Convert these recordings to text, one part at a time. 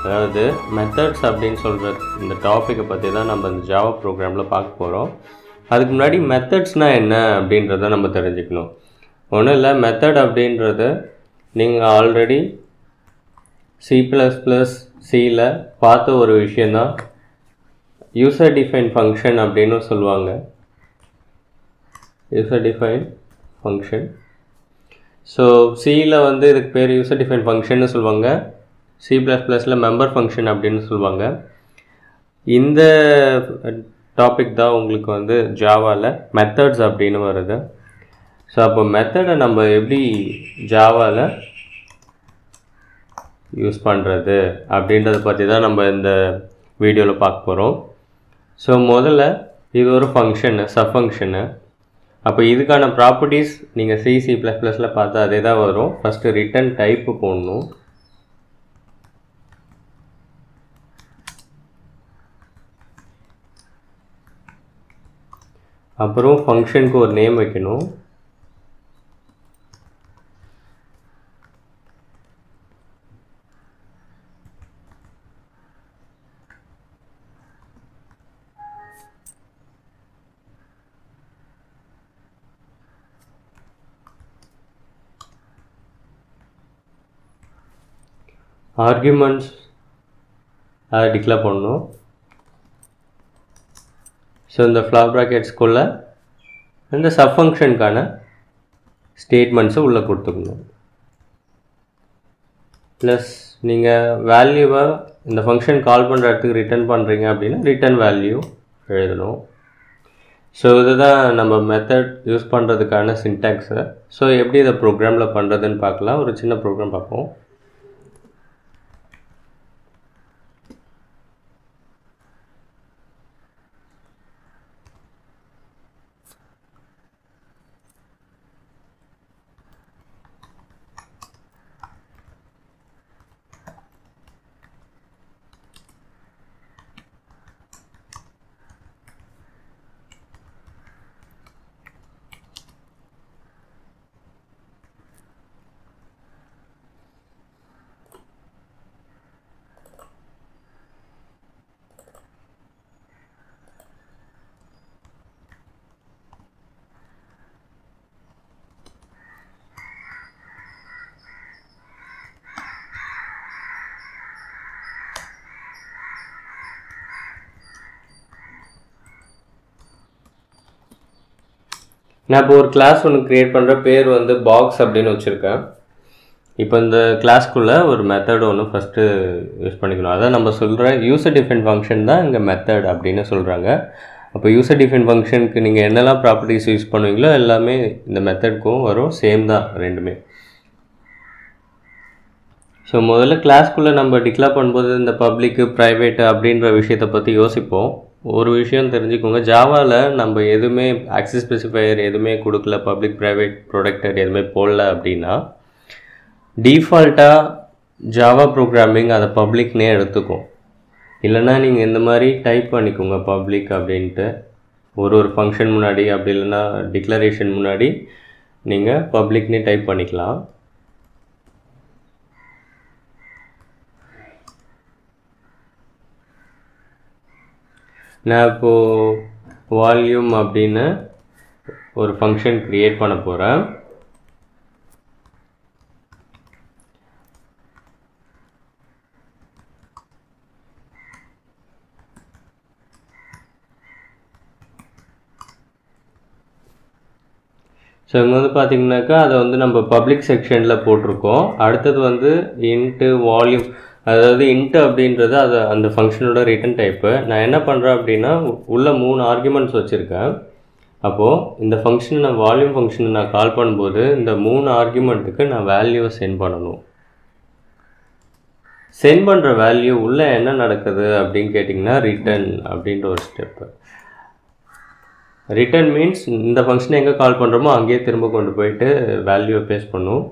அதாவது மெத்தட்ஸ் அப்படின்னு சொல்கிற இந்த டாப்பிக்கை பற்றி தான் நம்ம இந்த ஜாவா ப்ரோக்ராமில் பார்க்க போகிறோம் அதுக்கு முன்னாடி மெத்தட்ஸ்னால் என்ன அப்படின்றத நம்ம தெரிஞ்சுக்கணும் ஒன்றும் இல்லை மெத்தட் அப்படின்றது நீங்கள் ஆல்ரெடி சி ப்ளஸ் ப்ளஸ் சியில் பார்த்த ஒரு விஷயந்தான் யூசர் டிஃபைன் ஃபங்க்ஷன் அப்படின்னு சொல்லுவாங்க யூசர் டிஃபைன் ஃபங்க்ஷன் ஸோ சியில் வந்து இதுக்கு பேர் யூசர் டிஃபைன் ஃபங்க்ஷன்னு சொல்லுவாங்க சி ப்ளஸ் ப்ளஸில் மெம்பர் ஃபங்க்ஷன் அப்படின்னு சொல்லுவாங்க இந்த டாபிக் தான் உங்களுக்கு வந்து ஜாவாவில் மெத்தட்ஸ் அப்படின்னு வருது ஸோ அப்போ மெத்தடை நம்ம எப்படி ஜாவாவில் யூஸ் பண்ணுறது அப்படின்றத பற்றி தான் நம்ம இந்த வீடியோவில் பார்க்க போகிறோம் ஸோ முதல்ல இது ஒரு ஃபங்க்ஷனு சப் ஃபங்க்ஷனு அப்போ இதுக்கான ப்ராப்பர்ட்டிஸ் நீங்கள் சி சி ப்ளஸ் ப்ளஸில் பார்த்தா அதே தான் வரும் ஃபஸ்ட்டு ரிட்டன் டைப்பு போடணும் அப்புறம் ஃபங்க்ஷனுக்கு ஒரு நேம் வைக்கணும் ஆர்குமெண்ட்ஸ் அதை டிக்ளேர் பண்ணணும் ஸோ இந்த ஃப்ளார் ப்ராக்கெட்ஸ்குள்ளே இந்த சப் ஃபங்க்ஷனுக்கான ஸ்டேட்மெண்ட்ஸை உள்ளே கொடுத்துக்கணும் ப்ளஸ் நீங்கள் வேல்யூவை இந்த ஃபங்க்ஷன் கால் பண்ணுற இடத்துக்கு ரிட்டர்ன் பண்ணுறீங்க அப்படின்னா ரிட்டர்ன் வேல்யூ எழுதணும் ஸோ இதுதான் நம்ம மெத்தட் யூஸ் பண்ணுறதுக்கான சின்டாக்ஸு ஸோ எப்படி இதை ப்ரோக்ராமில் பண்ணுறதுன்னு பார்க்கலாம் ஒரு சின்ன ப்ரோக்ராம் பார்ப்போம் நான் இப்போ ஒரு கிளாஸ் ஒன்று க்ரியேட் பண்ணுற பேர் வந்து பாக்ஸ் அப்படின்னு வச்சுருக்கேன் இப்போ இந்த கிளாஸ்க்குள்ளே ஒரு மெத்தட் ஒன்று ஃபஸ்ட்டு யூஸ் பண்ணிக்கணும் அதான் நம்ம சொல்கிற யூசர் டிஃபைன் ஃபங்க்ஷன் தான் இங்கே மெத்தட் அப்படின்னு சொல்கிறாங்க அப்போ யூசர் டிஃபைன் ஃபங்க்ஷனுக்கு நீங்கள் என்னெல்லாம் ப்ராப்பர்ட்டிஸ் யூஸ் பண்ணுவீங்களோ எல்லாமே இந்த மெத்தட்க்கும் வரும் சேம் தான் ரெண்டுமே ஸோ முதல்ல கிளாஸ்க்குள்ளே நம்ம டிக்ளேர் பண்ணும்போது இந்த பப்ளிக்கு ப்ரைவேட்டு அப்படின்ற விஷயத்தை பற்றி யோசிப்போம் ஒரு விஷயம் தெரிஞ்சுக்கோங்க ஜாவாவில் நம்ம எதுவுமே ஆக்சஸ் ஸ்பெசிஃபையர் எதுவுமே கொடுக்கல பப்ளிக் ப்ரைவேட் ப்ரொடக்டட் எதுவுமே போடல அப்படின்னா டிஃபால்ட்டாக ஜாவா ப்ரோக்ராமிங் அதை பப்ளிக்னே எடுத்துக்கும் இல்லைன்னா நீங்கள் இந்த மாதிரி டைப் பண்ணிக்கோங்க பப்ளிக் அப்படின்ட்டு ஒரு ஒரு ஃபங்க்ஷன் முன்னாடி அப்படி இல்லைன்னா டிக்ளரேஷன் முன்னாடி நீங்கள் பப்ளிக்னே டைப் பண்ணிக்கலாம் நான் இப்போது வால்யூம் அப்படின்னு ஒரு ஃபங்க்ஷன் க்ரியேட் பண்ண போகிறேன் ஸோ இங்கே வந்து பார்த்தீங்கன்னாக்கா அதை வந்து நம்ம பப்ளிக் செக்ஷனில் போட்டிருக்கோம் அடுத்தது வந்து இன்ட்டு வால்யூம் அதாவது இன்ட்டு அப்படின்றது அது அந்த ஃபங்க்ஷனோட ரிட்டன் டைப்பு நான் என்ன பண்ணுறேன் அப்படின்னா உள்ள மூணு ஆர்குமெண்ட்ஸ் வச்சுருக்கேன் அப்போது இந்த ஃபங்க்ஷனை நான் வால்யூம் ஃபங்க்ஷனை நான் கால் பண்ணும்போது இந்த மூணு ஆர்குமெண்ட்டுக்கு நான் வேல்யூவை சென்ட் பண்ணணும் சென்ட் பண்ணுற வேல்யூ உள்ளே என்ன நடக்குது அப்படின்னு கேட்டிங்கன்னா ரிட்டன் அப்படின்ற ஒரு ஸ்டெப்பு ரிட்டர்ன் மீன்ஸ் இந்த ஃபங்க்ஷனை எங்கே கால் பண்ணுறோமோ அங்கேயே திரும்ப கொண்டு போயிட்டு வேல்யூவை பேஸ் பண்ணும்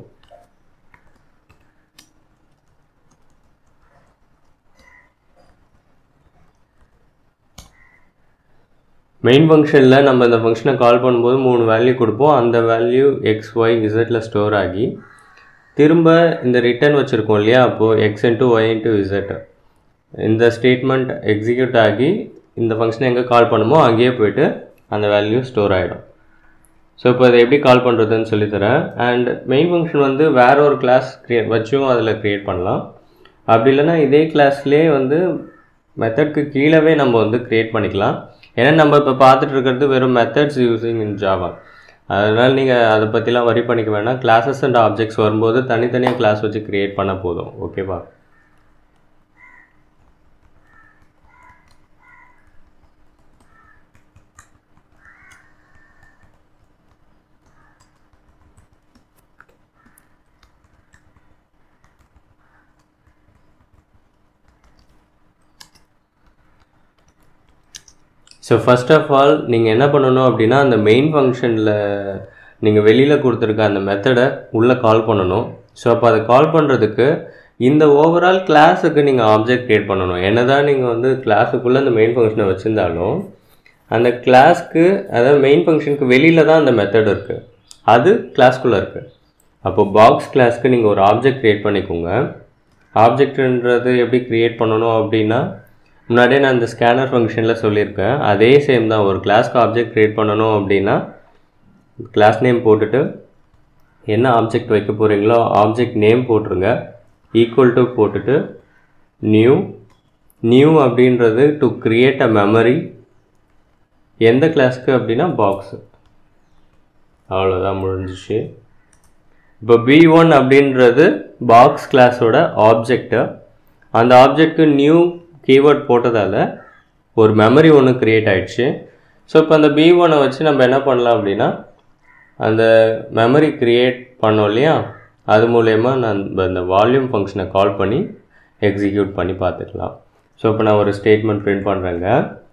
மெயின் ஃபங்க்ஷனில் நம்ம இந்த ஃபங்க்ஷனை கால் பண்ணும்போது மூணு வேல்யூ கொடுப்போம் அந்த வேல்யூ எக்ஸ் ஒய் இசட்டில் ஸ்டோர் ஆகி திரும்ப இந்த ரிட்டர்ன் வச்சுருக்கோம் இல்லையா அப்போது X into Y into Z இந்த ஸ்டேட்மெண்ட் எக்ஸிக்யூட் ஆகி இந்த ஃபங்க்ஷனை எங்கே கால் பண்ணுமோ அங்கேயே போயிட்டு அந்த வேல்யூ ஸ்டோர் ஆகிடும் ஸோ இப்போ அதை எப்படி கால் பண்ணுறதுன்னு சொல்லித்தரேன் அண்ட் மெயின் ஃபங்க்ஷன் வந்து வேற ஒரு கிளாஸ் க்ரியேட் வச்சும் அதில் க்ரியேட் பண்ணலாம் அப்படி இல்லைன்னா இதே கிளாஸ்லேயே வந்து மெத்தட்க்கு கீழவே நம்ம வந்து க்ரியேட் பண்ணிக்கலாம் ஏன்னா நம்ம இப்போ பார்த்துட்டு இருக்கிறது வெறும் மெத்தட்ஸ் யூஸிங் இன் ஜாவா அதனால் நீங்கள் அதை பற்றிலாம் வரி பண்ணிக்க வேணாம் கிளாஸஸ் அண்ட் ஆப்ஜெக்ட்ஸ் வரும்போது தனித்தனியாக கிளாஸ் வச்சு க்ரியேட் பண்ண போதும் ஓகேவா ஸோ ஃபர்ஸ்ட் ஆஃப் ஆல் நீங்கள் என்ன பண்ணணும் அப்படின்னா அந்த மெயின் ஃபங்க்ஷனில் நீங்கள் வெளியில் கொடுத்துருக்க அந்த மெத்தடை உள்ளே கால் பண்ணணும் ஸோ அப்போ அதை கால் பண்ணுறதுக்கு இந்த ஓவரால் கிளாஸுக்கு நீங்கள் ஆப்ஜெக்ட் க்ரியேட் பண்ணணும் என்ன தான் நீங்கள் வந்து கிளாஸுக்குள்ளே அந்த மெயின் ஃபங்க்ஷனை வச்சுருந்தாலும் அந்த கிளாஸ்க்கு அதாவது மெயின் ஃபங்க்ஷனுக்கு வெளியில் தான் அந்த மெத்தட் இருக்குது அது கிளாஸ்க்குள்ளே இருக்குது அப்போ பாக்ஸ் கிளாஸ்க்கு நீங்கள் ஒரு ஆப்ஜெக்ட் க்ரியேட் பண்ணிக்கோங்க ஆப்ஜெக்ட்ன்றது எப்படி க்ரியேட் பண்ணணும் அப்படின்னா முன்னாடியே நான் இந்த ஸ்கேனர் ஃபங்க்ஷனில் சொல்லியிருக்கேன் அதே சேம் தான் ஒரு கிளாஸ்க்கு ஆப்ஜெக்ட் க்ரியேட் பண்ணணும் அப்படின்னா கிளாஸ் நேம் போட்டுட்டு என்ன ஆப்ஜெக்ட் வைக்க போகிறீங்களோ ஆப்ஜெக்ட் நேம் போட்டுருங்க ஈக்குவல் டு போட்டுட்டு நியூ நியூ அப்படின்றது டு கிரியேட் அ மெமரி எந்த கிளாஸ்க்கு அப்படின்னா பாக்ஸு அவ்வளோதான் முடிஞ்சிச்சு இப்போ பி ஒன் அப்படின்றது பாக்ஸ் கிளாஸோட ஆப்ஜெக்ட்டு அந்த ஆப்ஜெக்ட்க்கு நியூ கீவேர்ட் போட்டதால் ஒரு மெமரி ஒன்று க்ரியேட் ஆயிடுச்சு ஸோ இப்போ அந்த பி ஒனை வச்சு நம்ம என்ன பண்ணலாம் அப்படின்னா அந்த மெமரி க்ரியேட் பண்ணோம் இல்லையா அது மூலயமா நான் இந்த வால்யூம் ஃபங்க்ஷனை கால் பண்ணி எக்ஸிக்யூட் பண்ணி பார்த்துக்கலாம் ஸோ இப்போ நான் ஒரு ஸ்டேட்மெண்ட் பிரிண்ட் பண்ணுறேங்க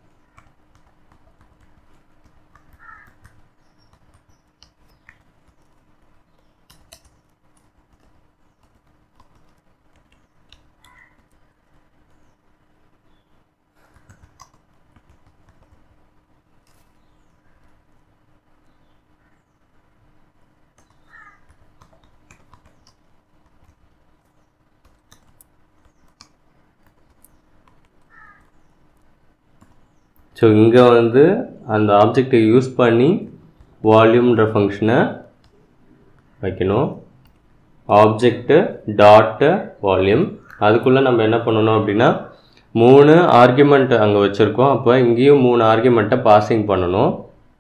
ஸோ இங்கே வந்து அந்த ஆப்ஜெக்டை யூஸ் பண்ணி வால்யூம்ன்ற ஃபங்க்ஷனை வைக்கணும் ஆப்ஜெக்ட்டு டாட்டு வால்யூம் அதுக்குள்ளே நம்ம என்ன பண்ணணும் அப்படின்னா மூணு ஆர்குமெண்ட் அங்கே வச்சுருக்கோம் அப்போ இங்கேயும் மூணு ஆர்குமெண்ட்டை பாசிங் பண்ணணும்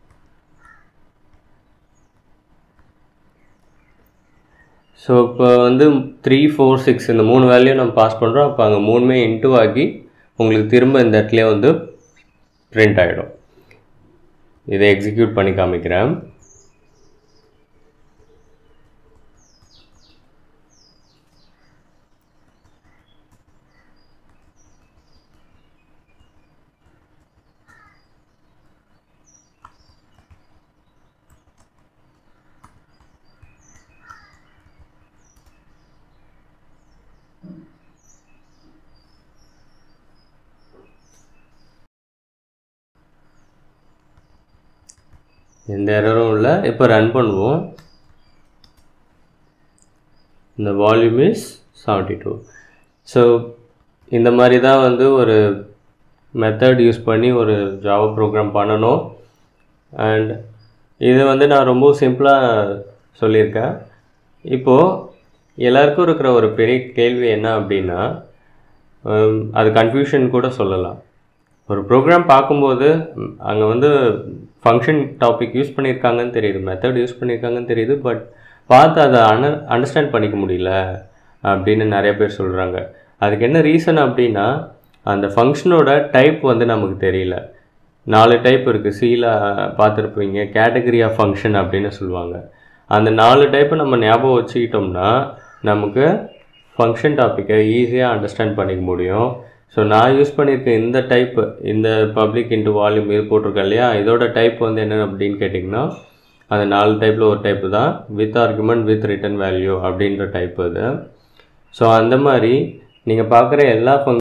ஸோ இப்போ வந்து த்ரீ ஃபோர் சிக்ஸ் இந்த மூணு வேல்யூ நம்ம பாஸ் பண்ணுறோம் அப்போ அங்கே மூணுமே இன்ட்டு ஆகி உங்களுக்கு திரும்ப இந்த இடத்துல வந்து பிரிண்ட் ஆகிடும் இதை எக்ஸிக்யூட் பண்ணி காமிக்கிறேன் எந்த எரரும் இல்லை இப்போ ரன் பண்ணுவோம் இந்த volume is seventy two so இந்த மாதிரி தான் வந்து ஒரு மெத்தட் யூஸ் பண்ணி ஒரு ஜாவா ப்ரோக்ராம் பண்ணணும் அண்ட் இது வந்து நான் ரொம்ப சிம்பிளாக சொல்லியிருக்கேன் இப்போது எல்லாருக்கும் இருக்கிற ஒரு பெரிய கேள்வி என்ன அப்படின்னா ஹம், அது கன்ஃபியூஷன் கூட சொல்லலாம் ஒரு ப்ரோக்ராம் பார்க்கும்போது அங்கே வந்து ஃபங்க்ஷன் டாபிக் யூஸ் பண்ணியிருக்காங்கன்னு தெரியுது மெத்தட் யூஸ் பண்ணியிருக்காங்கன்னு தெரியுது பட் பார்த்து அதை அன அண்டர்ஸ்டாண்ட் பண்ணிக்க முடியல அப்படின்னு நிறைய பேர் சொல்கிறாங்க அதுக்கு என்ன ரீசன் அப்படின்னா அந்த ஃபங்க்ஷனோட டைப் வந்து நமக்கு தெரியல நாலு டைப் இருக்குது சியில் பார்த்துருப்பீங்க கேட்டகரி ஆஃப் ஃபங்க்ஷன் அப்படின்னு சொல்லுவாங்க அந்த நாலு டைப்பை நம்ம ஞாபகம் வச்சுக்கிட்டோம்னா நமக்கு ஃபங்க்ஷன் டாப்பிக்கை ஈஸியாக அண்டர்ஸ்டாண்ட் பண்ணிக்க முடியும் ஸோ நான் யூஸ் பண்ணியிருக்க இந்த டைப்பு இந்த பப்ளிக் இன்ட்டு வால்யூம் இது போட்டிருக்கேன் இல்லையா இதோட டைப் வந்து என்ன அப்படின்னு கேட்டிங்கன்னா அந்த நாலு டைப்பில் ஒரு டைப்பு தான் with argument with return value அப்படின்ற டைப் அது ஸோ அந்த மாதிரி நீங்கள் பார்க்குற எல்லா ஃபங்க்